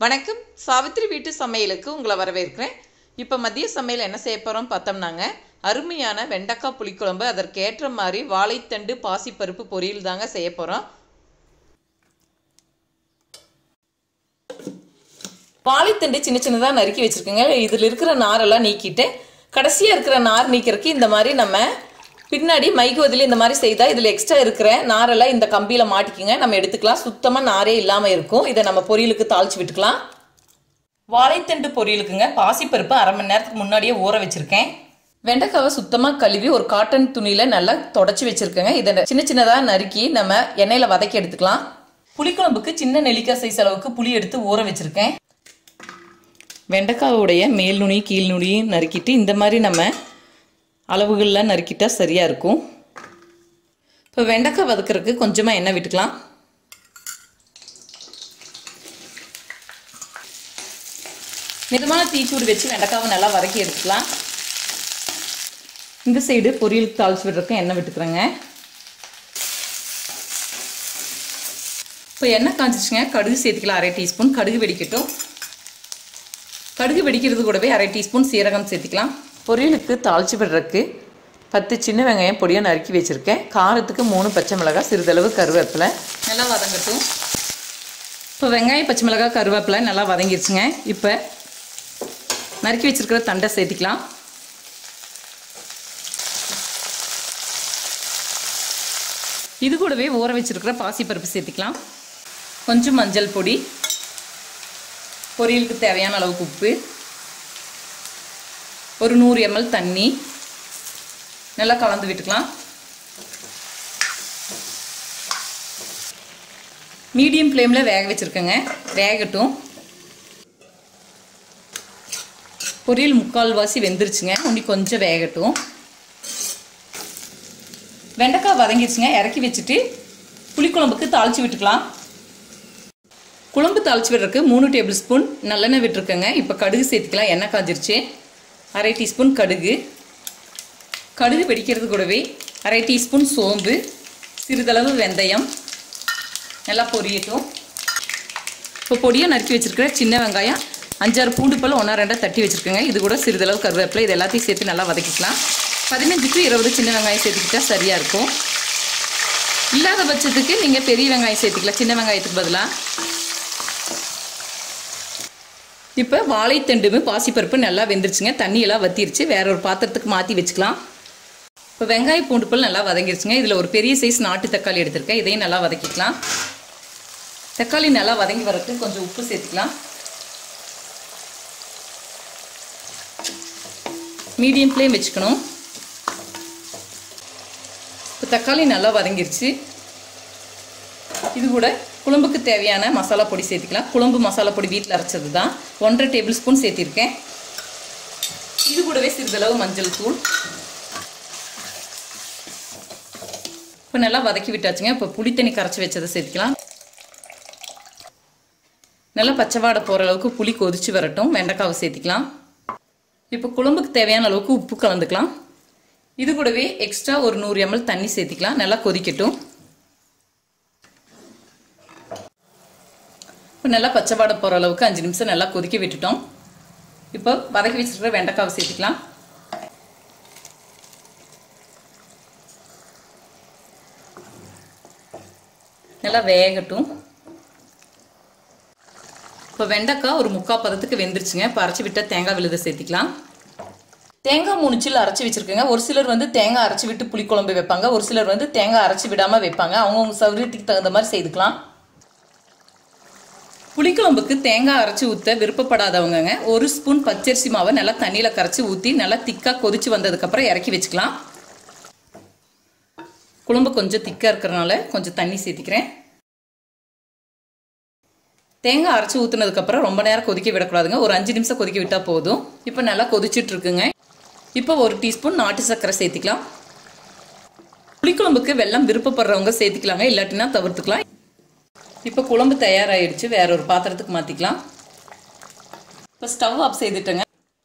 வணக்கம் சாவித்திரி வீட்டு சமையலுக்கு உங்களை வரவேற்கிறேன் இப்போ மதிய சமையல் என்ன செய்ய போகிறோம் பார்த்தோம்னாங்க அருமையான வெண்டைக்காய் புளிக்குழம்பு அதற்கேற்ற மாதிரி வாழைத்தண்டு பாசிப்பருப்பு பொரியல் தாங்க செய்ய போகிறோம் வாழைத்தண்டு சின்ன சின்னதாக நறுக்கி வச்சுருக்கேங்க இதில் இருக்கிற நாரெல்லாம் நீக்கிட்டு கடைசியாக இருக்கிற நார் நீக்கிறதுக்கு இந்த மாதிரி நம்ம பின்னாடி மைக்குவதில் இந்த மாதிரி செய்தால் இதில் எக்ஸ்ட்ரா இருக்கிற நாரெல்லாம் இந்த கம்பியில் மாட்டிக்குங்க நம்ம எடுத்துக்கலாம் சுத்தமாக நாரே இல்லாமல் இருக்கும் இதை நம்ம பொரியலுக்கு தாளிச்சு விட்டுக்கலாம் வாழைத்தண்டு பொரியலுக்குங்க பாசிப்பருப்பு அரை மணி நேரத்துக்கு முன்னாடியே ஊற வச்சுருக்கேன் வெண்டைக்காவை சுத்தமாக கழுவி ஒரு காட்டன் துணியில் நல்லா தொடச்சி வச்சுருக்கேங்க இதை சின்ன சின்னதாக நறுக்கி நம்ம எண்ணெயில் வதக்கி எடுத்துக்கலாம் புளிக்குழம்புக்கு சின்ன நெல்லிக்காய் சைஸ் அளவுக்கு புளி எடுத்து ஊற வச்சுருக்கேன் வெண்டைக்காவுடைய மேல் நுனி கீழ் நுனியும் நறுக்கிட்டு இந்த மாதிரி நம்ம அளவுகளில் நறுக்கிட்டா சரியாக இருக்கும் இப்போ வெண்டைக்காய் வதக்கிறதுக்கு கொஞ்சமாக எண்ணெய் விட்டுக்கலாம் மிதமான தீச்சூடு வச்சு வெண்டைக்காவை நல்லா வதக்கி எடுத்துக்கலாம் இந்த சைடு பொரியல் தாளிச்சு விடுறதுக்கு எண்ணெய் விட்டுக்கிறேங்க இப்போ எண்ணெய் காஞ்சிச்சுங்க கடுகு சேர்த்துக்கலாம் அரை டீஸ்பூன் கடுகு வெடிக்கட்டும் கடுகு வெடிக்கிறது கூடவே அரை டீஸ்பூன் சீரகம் சேர்த்துக்கலாம் பொரியலுக்கு தாளிச்சு விடுறதுக்கு பத்து சின்ன வெங்காயம் பொடியாக நறுக்கி வச்சுருக்கேன் காரத்துக்கு மூணு பச்சை மிளகாய் சிறிதளவு கருவேப்பிலை நல்லா வதங்கட்டும் இப்போ வெங்காயம் பச்சை மிளகாய் கருவேப்பிலை நல்லா வதங்கிருச்சுங்க இப்போ நறுக்கி வச்சுருக்கிற தண்டை சேர்த்திக்கலாம் இது கூடவே ஊற வச்சுருக்கிற பாசிப்பருப்பு சேர்த்திக்கலாம் கொஞ்சம் மஞ்சள் பொடி பொரியலுக்கு தேவையான அளவுக்கு உப்பு ஒரு நூறு எம்எல் தண்ணி நல்லா கலந்து விட்டுக்கலாம் மீடியம் ஃப்ளேமில் வேக வச்சுருக்கேங்க வேகட்டும் பொரியல் முக்கால்வாசி வெந்துருச்சுங்க இன்னி கொஞ்சம் வேகட்டும் வெண்டைக்காய் வதங்கிடுச்சுங்க இறக்கி வச்சுட்டு புளிக்குழம்புக்கு தாளித்து விட்டுக்கலாம் குழம்பு தாளிச்சு விடுறதுக்கு மூணு டேபிள் ஸ்பூன் நல்லெண்ணெய் விட்டுருக்கேங்க இப்போ கடுகு சேர்த்துக்கலாம் எண்ணெய் காஞ்சிருச்சு அரை டீஸ்பூன் கடுகு கடுகு வெடிக்கிறது கூடவே அரை டீஸ்பூன் சோம்பு சிறிதளவு வெந்தயம் நல்லா பொரியட்டும் இப்போ பொடியாக நறுக்கி வச்சுருக்கிற சின்ன வெங்காயம் அஞ்சாறு பூண்டு பல் ஒன்றா ரெண்டாக தட்டி வச்சுருக்கேங்க இது கூட சிறிதளவு கருவேப்பிலை இது எல்லாத்தையும் சேர்த்து நல்லா வதக்கிக்கலாம் பதினஞ்சு டு இருபது சின்ன வெங்காயம் சேர்த்துக்கிட்டா சரியாக இருக்கும் இல்லாத பட்சத்துக்கு நீங்கள் பெரிய வெங்காயம் சேர்த்துக்கலாம் சின்ன வெங்காயத்துக்கு பதிலாக இப்போ வாழைத்தண்டுமே பாசிப்பருப்பு நல்லா வெந்துருச்சுங்க தண்ணியெல்லாம் வத்திருச்சு வேற ஒரு பாத்திரத்துக்கு மாற்றி வச்சுக்கலாம் இப்போ வெங்காய பூண்டு பல் நல்லா வதங்கிருச்சுங்க இதில் ஒரு பெரிய சைஸ் நாட்டு தக்காளி எடுத்திருக்கேன் இதையும் நல்லா வதக்கிக்கலாம் தக்காளி நல்லா வதங்கி வரதுக்கு கொஞ்சம் உப்பு சேர்த்துக்கலாம் மீடியம் ஃப்ளேம் வச்சுக்கணும் இப்போ தக்காளி நல்லா வதங்கிருச்சு இது கூட குழம்புக்கு தேவையான மசாலா பொடி சேர்த்துக்கலாம் குழம்பு மசாலா பொடி வீட்டில் அரைச்சது தான் ஒன்றரை டேபிள் ஸ்பூன் சேர்த்திருக்கேன் இது கூடவே சிறிதளவு மஞ்சள் தூள் இப்போ நல்லா வதக்கி விட்டாச்சுங்க இப்போ புளித்தண்ணி கரைச்சி வச்சதை சேர்த்துக்கலாம் நல்லா பச்சை வாடை போகிற அளவுக்கு புளி கொதிச்சு வரட்டும் வெண்டைக்காவை சேர்த்திக்கலாம் இப்போ குழம்புக்கு தேவையான அளவுக்கு உப்பு கலந்துக்கலாம் இது கூடவே எக்ஸ்ட்ரா ஒரு நூறு எம்எல் தண்ணி சேர்த்திக்கலாம் நல்லா கொதிக்கட்டும் இப்போ நல்லா பச்சை வாடை போகிற அளவுக்கு அஞ்சு நிமிஷம் நல்லா கொதிக்க விட்டுட்டோம் இப்போ வதக்கி வச்சுருக்கிற வெண்டைக்காவை சேர்த்துக்கலாம் நல்லா வேகட்டும் இப்போ வெண்டைக்காய் ஒரு முக்கால் பதத்துக்கு வெந்துருச்சுங்க இப்போ அரைச்சி விட்டால் தேங்காய் விழுதை சேர்த்திக்கலாம் தேங்காய் மூணு சில்லு அரைச்சி வச்சுருக்கேங்க ஒரு சிலர் வந்து தேங்காய் அரைச்சி விட்டு புளிக்குழம்பு வைப்பாங்க ஒரு சிலர் வந்து தேங்காய் அரைச்சி விடாமல் வைப்பாங்க அவங்கவுங்க சௌகரியத்துக்கு தகுந்த மாதிரி செய்துக்கலாம் புளிக்குழம்புக்கு தேங்காய் அரைச்சி ஊற்ற விருப்பப்படாதவங்கங்க ஒரு ஸ்பூன் பச்சரிசி மாவை நல்லா தண்ணியில் கரைச்சி ஊற்றி நல்லா திக்காக கொதிச்சு வந்ததுக்கப்புறம் இறக்கி வச்சுக்கலாம் குழம்பு கொஞ்சம் திக்காக இருக்கிறனால கொஞ்சம் தண்ணி சேர்த்திக்கிறேன் தேங்காய் அரைச்சி ஊற்றுனதுக்கப்புறம் ரொம்ப நேரம் கொதிக்க விடக்கூடாதுங்க ஒரு அஞ்சு நிமிஷம் கொதிக்க விட்டால் போதும் இப்போ நல்லா கொதிச்சுட்டு இருக்குங்க இப்போ ஒரு டீஸ்பூன் நாட்டு சர்க்கரை சேர்த்திக்கலாம் புளிக்குழம்புக்கு வெள்ளம் விருப்பப்படுறவங்க சேர்த்திக்கலாங்க இல்லாட்டினா தவிர்த்துக்கலாம் இப்போ குழம்பு தயாராகிடுச்சு வேற ஒரு பாத்திரத்துக்கு மாற்றிக்கலாம் இப்போ ஸ்டவ் ஆஃப் செய்துட்டேங்க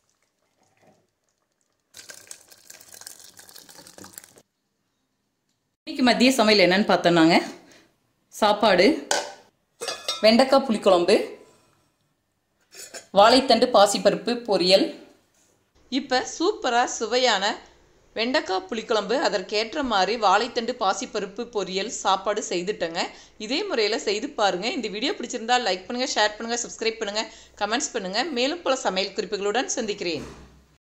இன்னைக்கு மதிய சமையல் என்னன்னு பார்த்தோன்னாங்க சாப்பாடு வெண்டைக்காய் புளிக்குழம்பு வாழைத்தண்டு பாசிப்பருப்பு பொரியல் இப்போ சூப்பராக சுவையான வெண்டைக்காய் புளிக்குழம்பு அதற்கேற்ற மாதிரி வாழைத்தண்டு பாசிப்பருப்பு பொரியல் சாப்பாடு செய்துட்டேங்க இதே முறையில் செய்து பாருங்கள் இந்த வீடியோ பிடிச்சிருந்தா லைக் பண்ணுங்கள் ஷேர் பண்ணுங்கள் சப்ஸ்கிரைப் பண்ணுங்கள் கமெண்ட்ஸ் பண்ணுங்கள் மேலும் பல சமையல் குறிப்புகளுடன் சந்திக்கிறேன்